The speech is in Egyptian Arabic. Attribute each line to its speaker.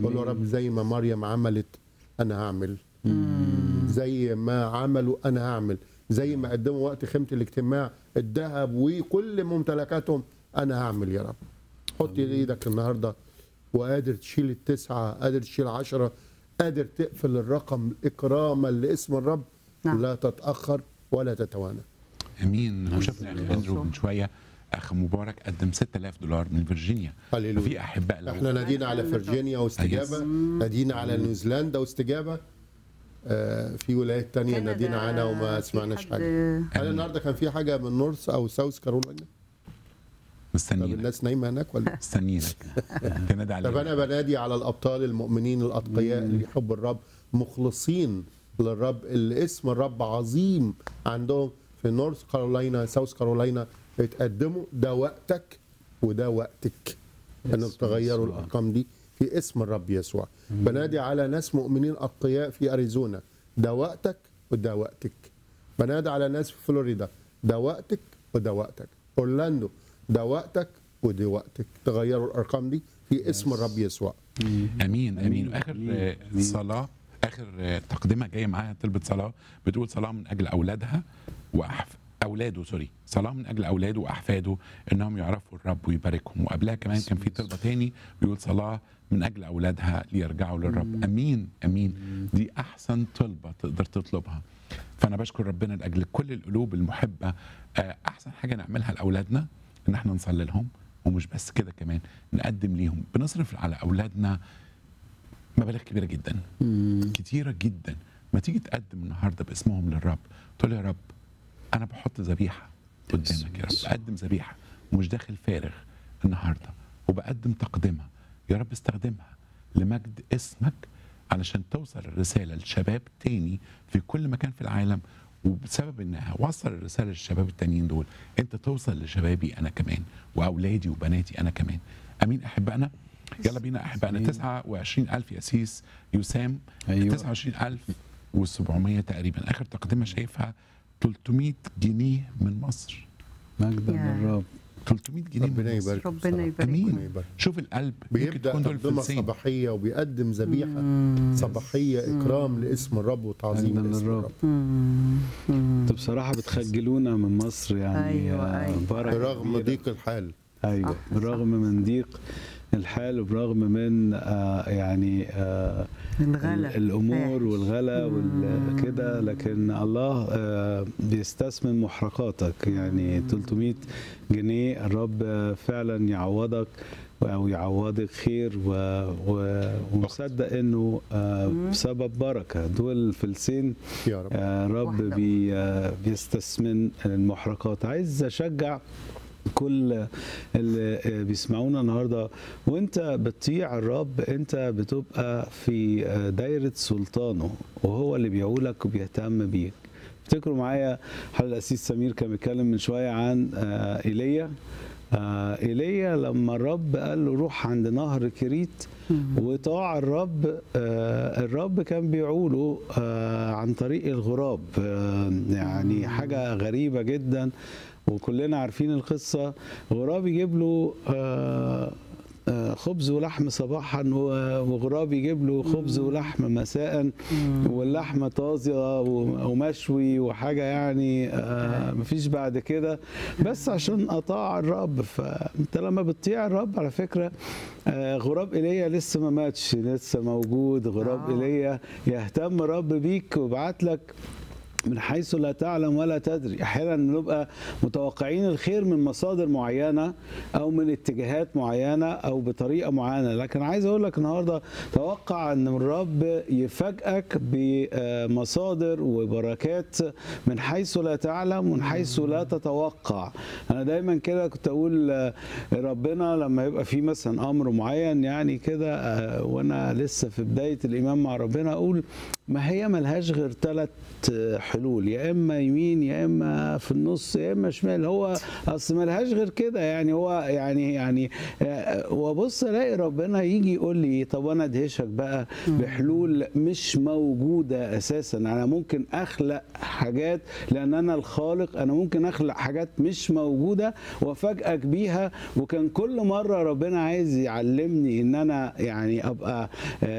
Speaker 1: قول له يا رب زي ما مريم عملت انا هعمل زي ما عملوا انا هعمل زي ما قدموا وقت خيمه الاجتماع الذهب وكل ممتلكاتهم انا هعمل يا رب حط ايدك النهارده وقادر تشيل التسعه قادر تشيل عشرة قادر تقفل الرقم اكراما لاسم الرب
Speaker 2: نعم.
Speaker 1: لا تتاخر ولا تتوانى
Speaker 3: امين وشفنا اخ اندرو من شويه اخ مبارك قدم 6000 دولار من فيرجينيا
Speaker 1: هللويا.
Speaker 3: في احباء لو
Speaker 1: احنا نادينا على فيرجينيا واستجابه
Speaker 3: أيس.
Speaker 1: نادينا على نيوزيلندا واستجابه آه، في ولايات تانية
Speaker 2: كندا
Speaker 1: نادينا عنها وما
Speaker 2: في
Speaker 1: سمعناش
Speaker 2: حد-
Speaker 1: حاجه هل النهارده كان في حاجه من نورث او ساوث كارولاينا طب
Speaker 3: مستنيينك
Speaker 1: الناس نايمه هناك ولا
Speaker 3: مستنيينك كندا
Speaker 1: طب
Speaker 3: على
Speaker 1: انا بنادي على الابطال المؤمنين الاتقياء اللي يحبوا الرب مخلصين للرب اللي اسم الرب عظيم عندهم في نورث كارولاينا ساوث كارولاينا اتقدموا ده وقتك وده وقتك انك تغيروا الارقام دي في اسم الرب يسوع بنادي على ناس مؤمنين اتقياء في اريزونا ده وقتك وده وقتك بنادي على ناس في فلوريدا ده وقتك وده وقتك اورلاندو ده وقتك ودي وقتك تغيروا الارقام دي في اسم الرب يسوع
Speaker 3: امين امين واخر آه، صلاه اخر آه، تقدمه جايه معاها طلبه صلاه بتقول صلاه من اجل اولادها واحف اولاده سوري صلاه من اجل اولاده واحفاده انهم يعرفوا الرب ويباركهم وقبلها كمان كان في طلبه تاني بيقول صلاه من اجل اولادها ليرجعوا للرب امين امين دي احسن طلبه تقدر تطلبها فانا بشكر ربنا لاجل كل القلوب المحبه آه، احسن حاجه نعملها لاولادنا ان احنا نصلي لهم ومش بس كده كمان نقدم ليهم بنصرف على اولادنا مبالغ كبيره جدا كتيره جدا ما تيجي تقدم النهارده باسمهم للرب تقول له يا رب انا بحط ذبيحه قدامك يا رب بقدم ذبيحه ومش داخل فارغ النهارده وبقدم تقدمه يا رب استخدمها لمجد اسمك علشان توصل الرساله لشباب تاني في كل مكان في العالم وبسبب انها وصل الرساله للشباب التانيين دول انت توصل لشبابي انا كمان واولادي وبناتي انا كمان امين احبائنا يلا بينا احبائنا 29000 يا سيس يسام
Speaker 4: أيوة.
Speaker 3: 29700 تقريبا اخر تقدمه شايفها 300 جنيه من مصر
Speaker 4: مجدا
Speaker 2: يا.
Speaker 4: للرب
Speaker 3: 300 جنيه
Speaker 1: ربنا
Speaker 3: من مصر
Speaker 1: يبارك
Speaker 2: ربنا
Speaker 1: بصراحة.
Speaker 2: يبارك.
Speaker 3: امين
Speaker 1: ربنا يبارك.
Speaker 3: شوف القلب ممكن
Speaker 1: بيبدا
Speaker 3: تكون دول
Speaker 1: تقدمه
Speaker 3: فلسين
Speaker 1: صباحيه وبيقدم ذبيحه صباحيه اكرام لاسم الرب وتعظيم
Speaker 4: مجداً
Speaker 1: لاسم
Speaker 4: للرب.
Speaker 1: الرب
Speaker 4: انتوا بصراحه بتخجلونا من مصر يعني
Speaker 2: أيوة،
Speaker 4: آه،
Speaker 2: أيوة.
Speaker 4: بركة
Speaker 1: برغم
Speaker 4: كبيرة.
Speaker 1: ضيق الحال
Speaker 4: ايوه
Speaker 2: صح،
Speaker 4: بالرغم من ضيق الحال وبرغم من آه يعني آه
Speaker 2: الغلا
Speaker 4: الامور
Speaker 2: فاحش.
Speaker 4: والغلا وكده لكن الله آه بيستثمن محرقاتك يعني 300 جنيه الرب آه، فعلا يعوضك او يعوضك خير و... و... ومصدق انه آه بسبب بركه دول فلسين
Speaker 1: يا رب
Speaker 4: آه رب
Speaker 2: واحدة.
Speaker 4: بي آه بيستثمن المحرقات عايز اشجع كل اللي آه، بيسمعونا النهارده وانت بتطيع الرب انت بتبقى في آه، دايره سلطانه وهو اللي بيعولك وبيهتم بيك افتكروا معايا حل الاسيس سمير كان بيتكلم من شويه عن آه، ايليا آه، ايليا لما الرب قال له روح عند نهر كريت وطاع الرب آه، الرب كان بيعوله آه، عن طريق الغراب آه، يعني حاجه غريبه جدا وكلنا عارفين القصه غراب يجيب له آه، آه، خبز ولحم صباحا و- وغراب يجيب له خبز ولحم مساء واللحمه طازه و- ومشوي وحاجه يعني آه، مفيش بعد كده بس عشان اطاع الرب فانت لما بتطيع الرب على فكره آه، غراب ايليا لسه ما ماتش لسه موجود غراب
Speaker 2: آه.
Speaker 4: ايليا يهتم الرب بيك ويبعت لك من حيث لا تعلم ولا تدري احيانا نبقى متوقعين الخير من مصادر معينه او من اتجاهات معينه او بطريقه معينه لكن عايز اقول لك النهارده توقع ان الرب يفاجئك بمصادر وبركات من حيث لا تعلم ومن حيث لا تتوقع انا دايما كده كنت اقول آه، ربنا لما يبقى في مثلا امر معين يعني كده آه، وانا لسه في بدايه الايمان مع ربنا اقول ما هي ملهاش غير ثلاث حلول يا اما يمين يا اما في النص يا اما شمال هو اصل ملهاش غير كده يعني هو يعني يعني آه، وابص الاقي ربنا يجي يقول لي طب انا ادهشك بقى بحلول مش موجوده اساسا انا ممكن اخلق حاجات لان انا الخالق انا ممكن اخلق حاجات مش موجوده وافاجئك بيها وكان كل مره ربنا عايز يعلمني ان انا يعني ابقى آه،